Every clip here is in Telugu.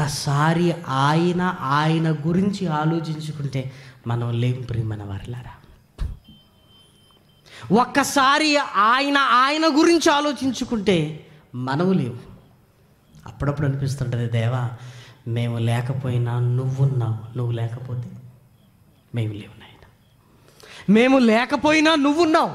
ఒక్కసారి ఆయన ఆయన గురించి ఆలోచించుకుంటే మనం లేం ప్రియమైన వారిలారా ఒక్కసారి ఆయన ఆయన గురించి ఆలోచించుకుంటే మనము లేవు అప్పుడప్పుడు అనిపిస్తుంటుంది దేవా మేము లేకపోయినా నువ్వున్నావు నువ్వు లేకపోతే మేము లేవు నాయన మేము లేకపోయినా నువ్వున్నావు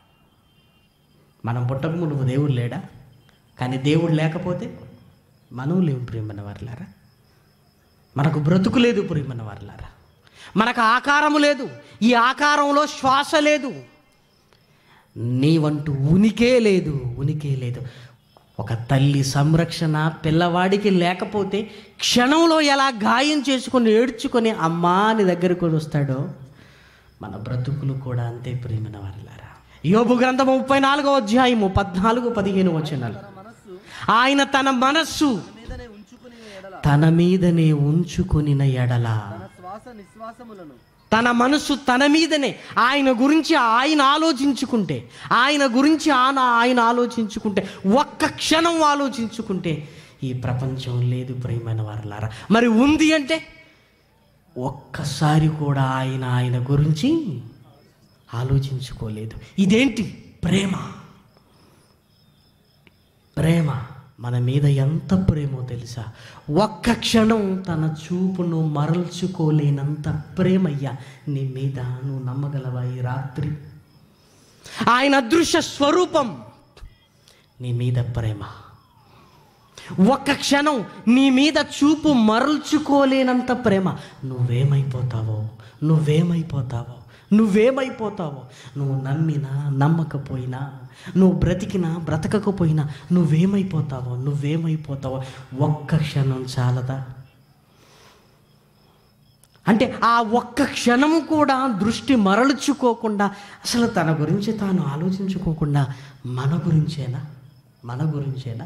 మనం పుట్టకము నువ్వు దేవుడు లేడా కానీ దేవుడు లేకపోతే మనం లేవు ప్రియమన్న వారులారా మనకు బ్రతుకు లేదు ప్రియమన్న వారులారా మనకు ఆకారము లేదు ఈ ఆకారంలో శ్వాస లేదు నీవంటూ ఉనికే లేదు ఉనికే లేదు ఒక తల్లి సంరక్షణ పిల్లవాడికి లేకపోతే క్షణంలో ఎలా గాయం చేసుకొని ఏడ్చుకొని అమ్మా అని దగ్గరకు వస్తాడో మన బ్రతుకులు కూడా అంతే ప్రేమిన వారిలారా యోబు గ్రంథం ముప్పై నాలుగో అధ్యాయము పద్నాలుగు పదిహేను వచనాలు ఆయన తన మనస్సు మీదనే ఉంచుకుని ఎడల తన మీదనే ఉంచుకొనిన ఎడల తన శ్వాస నిశ్వాసములను తన మనస్సు తన మీదనే ఆయన గురించి ఆయన ఆలోచించుకుంటే ఆయన గురించి ఆయన ఆయన ఆలోచించుకుంటే ఒక్క క్షణం ఆలోచించుకుంటే ఈ ప్రపంచం లేదు ప్రియమైన వారలారా మరి ఉంది అంటే ఒక్కసారి కూడా ఆయన ఆయన గురించి ఆలోచించుకోలేదు ఇదేంటి ప్రేమ ప్రేమ మన మీద ఎంత ప్రేమో తెలుసా ఒక్క క్షణం తన చూపును మరల్చుకోలేనంత ప్రేమయ్యా నీ మీద నువ్వు నమ్మగలవా ఈ రాత్రి ఆయన అదృశ్య స్వరూపం నీ మీద ప్రేమ ఒక్క క్షణం నీ మీద చూపు మరల్చుకోలేనంత ప్రేమ నువ్వేమైపోతావో నువ్వేమైపోతావో నువ్వేమైపోతావో నువ్వు నమ్మినా నమ్మకపోయినా నువ్వు బ్రతికినా బ్రతకకపోయినా నువ్వేమైపోతావో నువ్వేమైపోతావో ఒక్క క్షణం చాలదా అంటే ఆ ఒక్క క్షణం కూడా దృష్టి మరల్చుకోకుండా అసలు తన గురించి తాను ఆలోచించుకోకుండా మన గురించేనా మన గురించేనా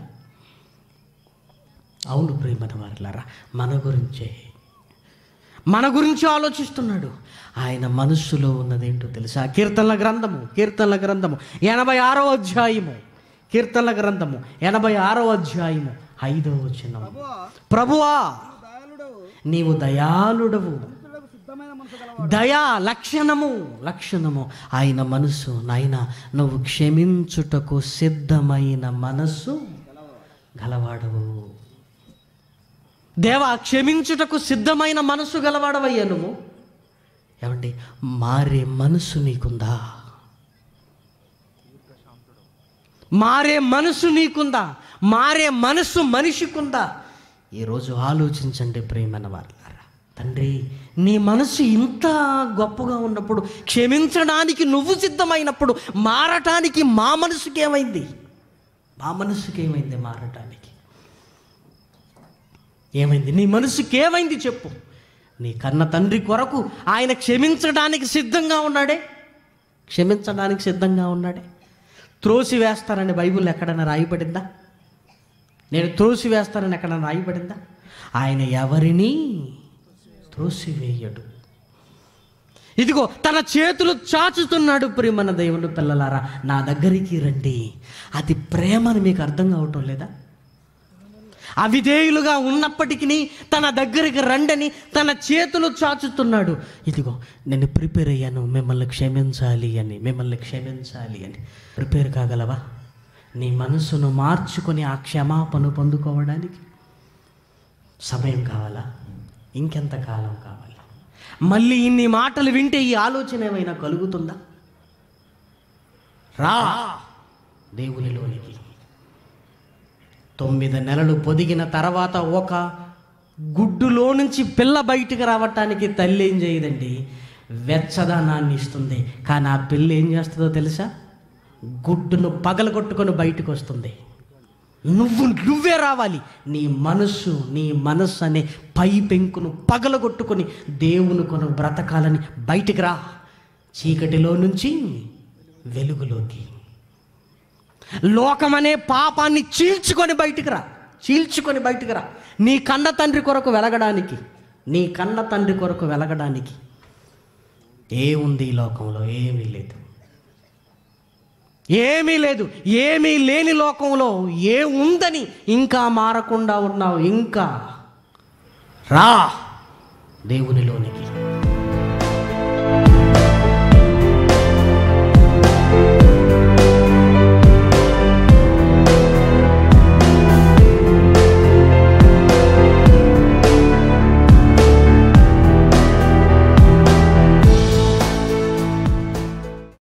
అవును ప్రేమన వారిలారా మన గురించే మన గురించి ఆలోచిస్తున్నాడు ఆయన మనస్సులో ఉన్నదేంటో తెలుసా కీర్తనల గ్రంథము కీర్తనల గ్రంథము ఎనభై ఆరో అధ్యాయము కీర్తనల గ్రంథము ఎనభై ఆరో అధ్యాయము ఐదో వచనం ప్రభువా దయాళుడవు నీవు దయాళుడవు మనుషులకు సిద్ధమైన మనసు గలవాడు దయా లక్షణము లక్షణము ఆయన మనసు నాయన నువ్వు క్షమించుటకు సిద్ధమైన మనస్సు గలవాడవు దేవా క్షమించుటకు సిద్ధమైన మనసు గలవాడవయ్యా నువ్వు ఏమండి మారే మనసు నీకుందా మారే మనసు నీకుందా మారే మనసు మనిషికుందా ఈరోజు ఆలోచించండి ప్రేమన వాళ్ళారా తండ్రి నీ మనసు ఇంత గొప్పగా ఉన్నప్పుడు క్షమించడానికి నువ్వు సిద్ధమైనప్పుడు మారటానికి మా మనసుకి ఏమైంది మా మనసుకి ఏమైంది మారటానికి ఏమైంది నీ మనసుకి ఏమైంది చెప్పు నీ కన్న తండ్రి కొరకు ఆయన క్షమించడానికి సిద్ధంగా ఉన్నాడే క్షమించడానికి సిద్ధంగా ఉన్నాడే త్రోసి వేస్తానని బైబిల్ ఎక్కడైనా రాయబడిందా నేను త్రోసి వేస్తానని ఎక్కడైనా రాయబడిందా ఆయన ఎవరిని త్రోసివేయడు ఇదిగో తన చేతులు చాచుతున్నాడు ప్రియమన్న దేవుని పిల్లలారా నా దగ్గరికి రండి అది ప్రేమని మీకు అర్థం కావటం లేదా అవిధేయులుగా ఉన్నప్పటికీ తన దగ్గరికి రండని తన చేతులు చాచుతున్నాడు ఇదిగో నేను ప్రిపేర్ అయ్యాను మిమ్మల్ని క్షమించాలి అని మిమ్మల్ని క్షమించాలి అని ప్రిపేర్ కాగలవా నీ మనసును మార్చుకొని ఆ క్షమాపణ పొందుకోవడానికి సమయం కావాలా ఇంకెంత కాలం కావాలి మళ్ళీ ఇన్ని మాటలు వింటే ఈ ఆలోచన ఏమైనా కలుగుతుందా రా దేవునిలోనికి తొమ్మిది నెలలు పొదిగిన తర్వాత ఒక గుడ్డులో నుంచి పిల్ల బయటికి రావటానికి తల్లి ఏం చేయదండి వెచ్చదనాన్ని ఇస్తుంది కానీ ఆ పిల్ల ఏం చేస్తుందో తెలుసా గుడ్డును పగలగొట్టుకొని బయటకు వస్తుంది నువ్వు నువ్వే రావాలి నీ మనస్సు నీ మనస్సు అనే పై పెంకును పగలగొట్టుకొని దేవుని కొను బ్రతకాలని బయటికి రా చీకటిలో నుంచి వెలుగులోకి లోకమనే పాపాన్ని చీల్చుకొని బయటికి రా చీల్చుకొని బయటికి రా నీ కన్న తండ్రి కొరకు వెలగడానికి నీ కన్న తండ్రి కొరకు వెలగడానికి ఏముంది ఈ లోకంలో ఏమీ లేదు ఏమీ లేదు ఏమీ లేని లోకంలో ఏ ఉందని ఇంకా మారకుండా ఉన్నావు ఇంకా రా దేవునిలోనికి